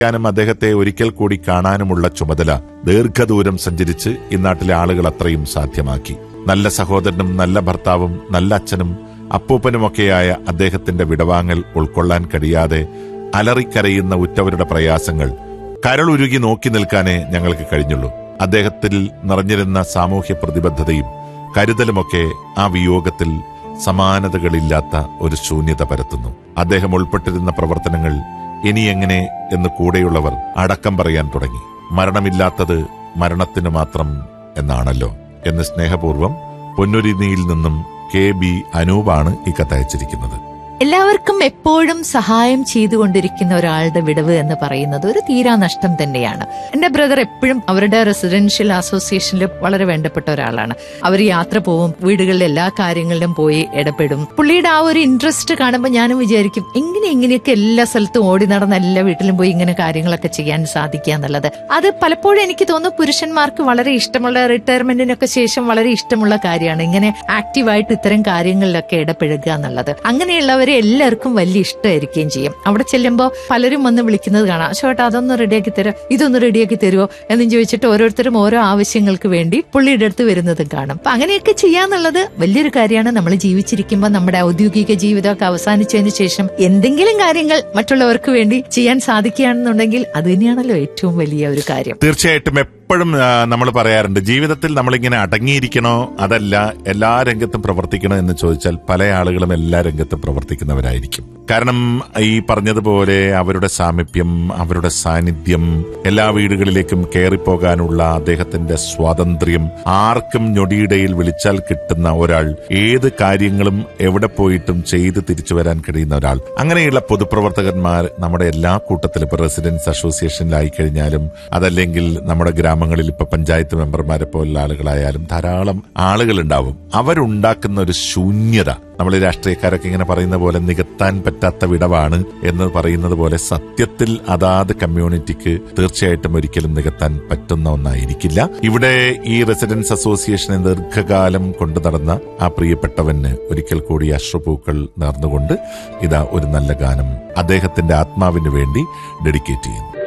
ാനും അദ്ദേഹത്തെ ഒരിക്കൽ കൂടി കാണാനുമുള്ള ചുമതല ദീർഘദൂരം സഞ്ചരിച്ച് ഇന്നാട്ടിലെ ആളുകൾ അത്രയും സാധ്യമാക്കി നല്ല സഹോദരനും നല്ല ഭർത്താവും നല്ല അച്ഛനും അപ്പൂപ്പനുമൊക്കെയായ അദ്ദേഹത്തിന്റെ വിടവാങ്ങൽ ഉൾക്കൊള്ളാൻ കഴിയാതെ അലറിക്കരയുന്ന ഉറ്റവരുടെ പ്രയാസങ്ങൾ കരളുരുകി നോക്കി നിൽക്കാനേ ഞങ്ങൾക്ക് കഴിഞ്ഞുള്ളൂ അദ്ദേഹത്തിൽ നിറഞ്ഞിരുന്ന സാമൂഹ്യ പ്രതിബദ്ധതയും കരുതലുമൊക്കെ ആ വിയോഗത്തിൽ സമാനതകളില്ലാത്ത ഒരു ശൂന്യത പരത്തുന്നു അദ്ദേഹം ഉൾപ്പെട്ടിരുന്ന പ്രവർത്തനങ്ങൾ ഇനി എങ്ങനെ എന്ന് കൂടെയുള്ളവർ അടക്കം പറയാൻ തുടങ്ങി മരണമില്ലാത്തത് മരണത്തിന് മാത്രം എന്നാണല്ലോ എന്ന് സ്നേഹപൂർവ്വം പൊന്നുരിനിയിൽ നിന്നും കെ ബി അനൂപാണ് ഈ കത്തയച്ചിരിക്കുന്നത് എല്ലാവർക്കും എപ്പോഴും സഹായം ചെയ്തുകൊണ്ടിരിക്കുന്ന ഒരാളുടെ വിടവ് എന്ന് പറയുന്നത് ഒരു തീരാ നഷ്ടം തന്നെയാണ് എന്റെ ബ്രദർ എപ്പോഴും അവരുടെ റെസിഡൻഷ്യൽ അസോസിയേഷനിൽ വളരെ വേണ്ടപ്പെട്ട ഒരാളാണ് അവർ യാത്ര പോവും വീടുകളിലെ എല്ലാ കാര്യങ്ങളിലും പോയി ഇടപെടും പുള്ളിയുടെ ആ ഒരു ഇൻട്രസ്റ്റ് കാണുമ്പോൾ ഞാനും വിചാരിക്കും എങ്ങനെ ഇങ്ങനെയൊക്കെ എല്ലാ സ്ഥലത്തും ഓടി നടന്ന എല്ലാ വീട്ടിലും പോയി ഇങ്ങനെ കാര്യങ്ങളൊക്കെ ചെയ്യാൻ സാധിക്കുക എന്നുള്ളത് അത് പലപ്പോഴും എനിക്ക് തോന്നുന്നു പുരുഷന്മാർക്ക് വളരെ ഇഷ്ടമുള്ള റിട്ടയർമെന്റിനൊക്കെ ശേഷം വളരെ ഇഷ്ടമുള്ള കാര്യമാണ് ഇങ്ങനെ ആക്റ്റീവായിട്ട് ഇത്തരം കാര്യങ്ങളിലൊക്കെ ഇടപെടുക എന്നുള്ളത് അങ്ങനെയുള്ളവരെ എല്ലാവർക്കും വലിയ ഇഷ്ടമായിരിക്കുകയും ചെയ്യും അവിടെ ചെല്ലുമ്പോൾ പലരും വന്ന് വിളിക്കുന്നത് കാണാം ചേട്ടാ അതൊന്ന് റെഡിയാക്കി തരുമോ ഇതൊന്ന് റെഡിയാക്കി തരുമോ എന്നും ചോദിച്ചിട്ട് ഓരോരുത്തരും ഓരോ ആവശ്യങ്ങൾക്ക് വേണ്ടി പുള്ളിയുടെ അടുത്ത് വരുന്നതും കാണും അപ്പൊ അങ്ങനെയൊക്കെ ചെയ്യാന്നുള്ളത് വലിയൊരു കാര്യമാണ് നമ്മൾ ജീവിച്ചിരിക്കുമ്പോൾ നമ്മുടെ ഔദ്യോഗിക ജീവിതമൊക്കെ അവസാനിച്ചതിന് ശേഷം എന്തെങ്കിലും കാര്യങ്ങൾ മറ്റുള്ളവർക്ക് വേണ്ടി ചെയ്യാൻ സാധിക്കുകയാണെന്നുണ്ടെങ്കിൽ അത് തന്നെയാണല്ലോ ഏറ്റവും വലിയ ഒരു കാര്യം തീർച്ചയായിട്ടും എപ്പോഴും നമ്മൾ പറയാറുണ്ട് ജീവിതത്തിൽ നമ്മളിങ്ങനെ അടങ്ങിയിരിക്കണോ അതല്ല എല്ലാ രംഗത്തും പ്രവർത്തിക്കണോ എന്ന് ചോദിച്ചാൽ പല ആളുകളും എല്ലാ രംഗത്തും പ്രവർത്തിക്കുന്നവരായിരിക്കും കാരണം ഈ പറഞ്ഞതുപോലെ അവരുടെ സാമീപ്യം അവരുടെ സാന്നിധ്യം എല്ലാ വീടുകളിലേക്കും കയറിപ്പോകാനുള്ള അദ്ദേഹത്തിന്റെ സ്വാതന്ത്ര്യം ആർക്കും ഞൊടിയിടയിൽ വിളിച്ചാൽ കിട്ടുന്ന ഒരാൾ ഏത് കാര്യങ്ങളും എവിടെ പോയിട്ടും ചെയ്ത് തിരിച്ചു വരാൻ കഴിയുന്ന ഒരാൾ അങ്ങനെയുള്ള പൊതുപ്രവർത്തകന്മാർ നമ്മുടെ എല്ലാ കൂട്ടത്തിലും ഇപ്പൊ റെസിഡൻസ് അസോസിയേഷനിലായി കഴിഞ്ഞാലും അതല്ലെങ്കിൽ നമ്മുടെ ഗ്രാമങ്ങളിൽ ഇപ്പൊ പഞ്ചായത്ത് മെമ്പർമാരെ പോലുള്ള ആളുകളായാലും ധാരാളം ആളുകൾ ഉണ്ടാവും അവരുണ്ടാക്കുന്ന ഒരു ശൂന്യത നമ്മൾ രാഷ്ട്രീയക്കാരൊക്കെ ഇങ്ങനെ പറയുന്ന പോലെ നികത്താൻ പറ്റാത്ത വിടവാണ് എന്ന് പറയുന്നത് പോലെ സത്യത്തിൽ അതാത് കമ്മ്യൂണിറ്റിക്ക് തീർച്ചയായിട്ടും ഒരിക്കലും നികത്താൻ പറ്റുന്ന ഒന്നായിരിക്കില്ല ഇവിടെ ഈ റെസിഡൻസ് അസോസിയേഷനെ ദീർഘകാലം കൊണ്ടു നടന്ന ആ പ്രിയപ്പെട്ടവന് ഒരിക്കൽ കൂടി അശ്രുപൂക്കൾ നേർന്നുകൊണ്ട് ഇതാ ഒരു നല്ല ഗാനം അദ്ദേഹത്തിന്റെ ആത്മാവിന് വേണ്ടി ഡെഡിക്കേറ്റ് ചെയ്യുന്നു